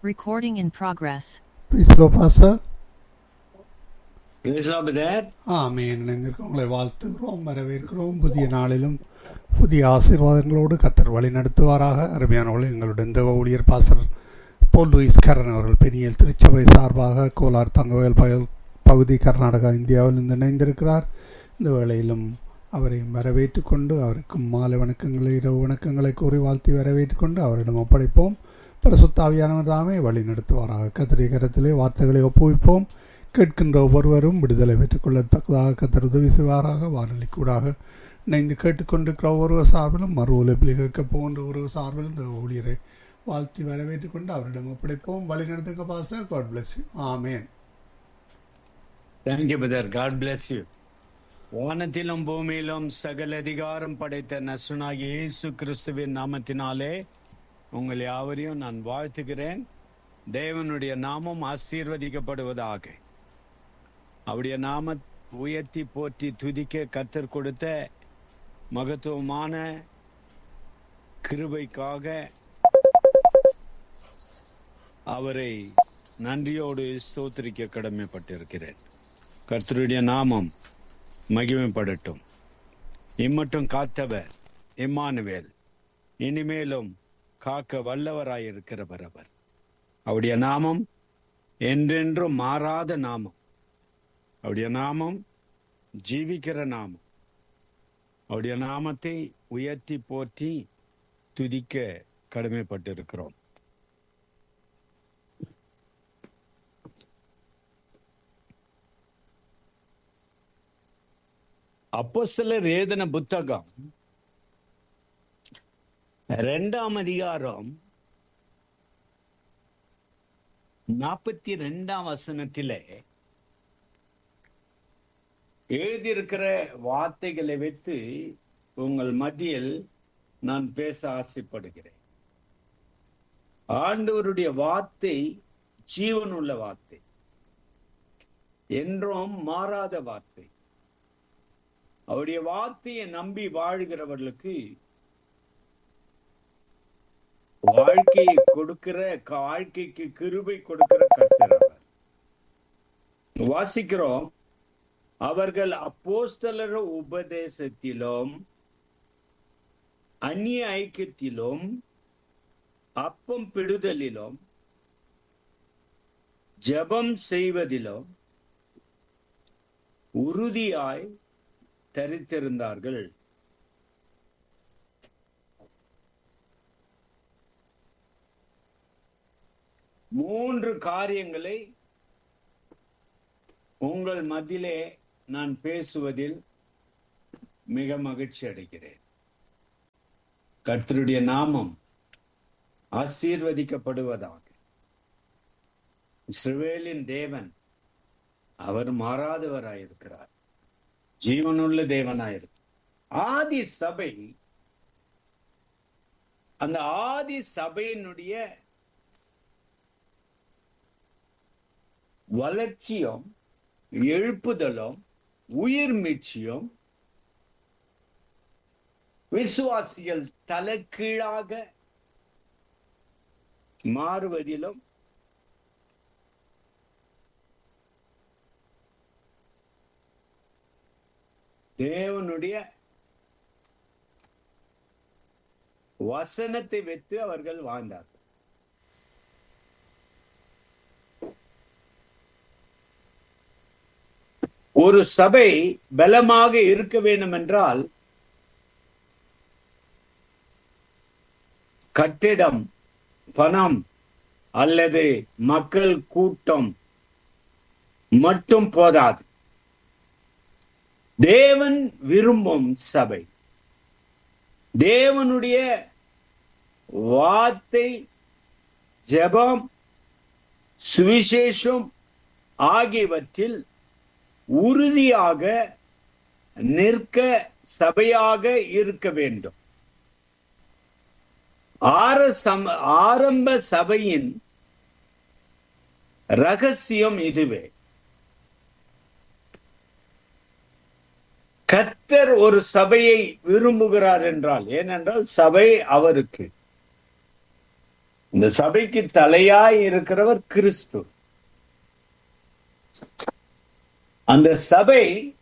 Recording in progress. Priscilla pastor Praise Lord, brother. ஆமீன் இணைந்திருக்க உங்களை வாழ்த்துகிறோம் வரவேற்கிறோம் புதிய நாளிலும் புதிய ஆசீர்வாதங்களோடு கத்தர் வழி நடத்துவாராக அருமையானவர்கள் எங்களுடைய இந்த ஊழியர் பாசர் போல் லூயிஸ் கரன் அவர்கள் பெரியல் திருச்சபை சார்பாக கோலார் தங்கவேல் பயல் பகுதி கர்நாடகா இந்தியாவில் இணைந்திருக்கிறார் இந்த வேளையிலும் அவரையும் வரவேற்றுக் கொண்டு அவருக்கும் மாலை வணக்கங்களை இரவு வணக்கங்களை கூறி வாழ்த்தி வரவேற்றுக் கொண்டு அவரிடம் ஒப்படைப்போம் பரிசுத்தாவியானவர் தாமே வழி நடத்துவாராக கத்திரை கரத்திலே வார்த்தைகளை ஒப்புவிப்போம் கேட்கின்ற ஒவ்வொருவரும் விடுதலை பெற்றுக் கொள்ளத்தக்கதாக கத்தர் உதவி செய்வாராக வானொலி கூடாக இணைந்து கேட்டுக்கொண்டிருக்கிற ஒவ்வொரு சார்பிலும் மறு உழைப்பில் கேட்க போகின்ற ஒரு சார்பிலும் இந்த ஊழியரை வாழ்த்தி வரவேற்றுக் கொண்டு அவரிடம் ஒப்படைப்போம் வழி நடத்துக்க பாச காட் பிளஸ் ஆமேன் Thank you, brother. God bless you. வானத்திலும் பூமியிலும் சகல அதிகாரம் படைத்த நசுனாகிய இயேசு கிறிஸ்துவின் நாமத்தினாலே உங்கள் யாவரையும் நான் வாழ்த்துகிறேன் தேவனுடைய நாமம் ஆசீர்வதிக்கப்படுவதாக அவருடைய நாம உயர்த்தி போற்றி துதிக்க கத்தர் கொடுத்த மகத்துவமான கிருபைக்காக அவரை நன்றியோடு ஸ்தோத்திரிக்க கடமைப்பட்டிருக்கிறேன் கர்த்தருடைய நாமம் மகிமைப்படட்டும் இம்மட்டும் காத்தவர் இம்மானுவேல் இனிமேலும் காக்க வல்லவராயிருக்கிறவர் அவர் அவருடைய நாமம் என்றென்றும் மாறாத நாமம் அவருடைய நாமம் ஜீவிக்கிற நாமம் அவருடைய நாமத்தை உயர்த்தி போற்றி துதிக்க கடமைப்பட்டிருக்கிறோம் அப்போஸ்தலர் ஏதன புத்தகம் ரெண்டாம் அதிகாரம் நாற்பத்தி ரெண்டாம் வசனத்திலே எழுதியிருக்கிற வார்த்தைகளை வைத்து உங்கள் மத்தியில் நான் பேச ஆசைப்படுகிறேன் ஆண்டவருடைய வார்த்தை ஜீவனுள்ள வார்த்தை என்றும் மாறாத வார்த்தை அவருடைய வார்த்தையை நம்பி வாழ்கிறவர்களுக்கு வாழ்க்கையை கொடுக்கிற வாழ்க்கைக்கு கிருபை கொடுக்கிற கர்த்தர் அவர் வாசிக்கிறோம் அவர்கள் அப்போஸ்தலர் உபதேசத்திலும் அந்நிய ஐக்கியத்திலும் அப்பம் பிடுதலிலும் ஜெபம் செய்வதிலும் உறுதியாய் தரித்திருந்தார்கள் மூன்று காரியங்களை உங்கள் மத்தியிலே நான் பேசுவதில் மிக மகிழ்ச்சி அடைகிறேன் கர்த்தருடைய நாமம் ஆசீர்வதிக்கப்படுவதாக இஸ்ரவேலின் தேவன் அவர் மாறாதவராயிருக்கிறார் ஜீவனுள்ள தேவனாயிருக்கு ஆதி சபை அந்த ஆதி சபையினுடைய வளர்ச்சியும் எழுப்புதலும் உயிர் மீட்சியும் விசுவாசிகள் தலைகீழாக மாறுவதிலும் தேவனுடைய வசனத்தை வைத்து அவர்கள் வாழ்ந்தார்கள் ஒரு சபை பலமாக இருக்க வேண்டும் என்றால் கட்டிடம் பணம் அல்லது மக்கள் கூட்டம் மட்டும் போதாது தேவன் விரும்பும் சபை தேவனுடைய வார்த்தை ஜெபம் சுவிசேஷம் ஆகியவற்றில் உறுதியாக நிற்க சபையாக இருக்க வேண்டும் ஆரம்ப சபையின் ரகசியம் இதுவே கத்தர் ஒரு சபையை விரும்புகிறார் என்றால் ஏனென்றால் சபை அவருக்கு இந்த சபைக்கு தலையாய் இருக்கிறவர் கிறிஸ்து அந்த சபை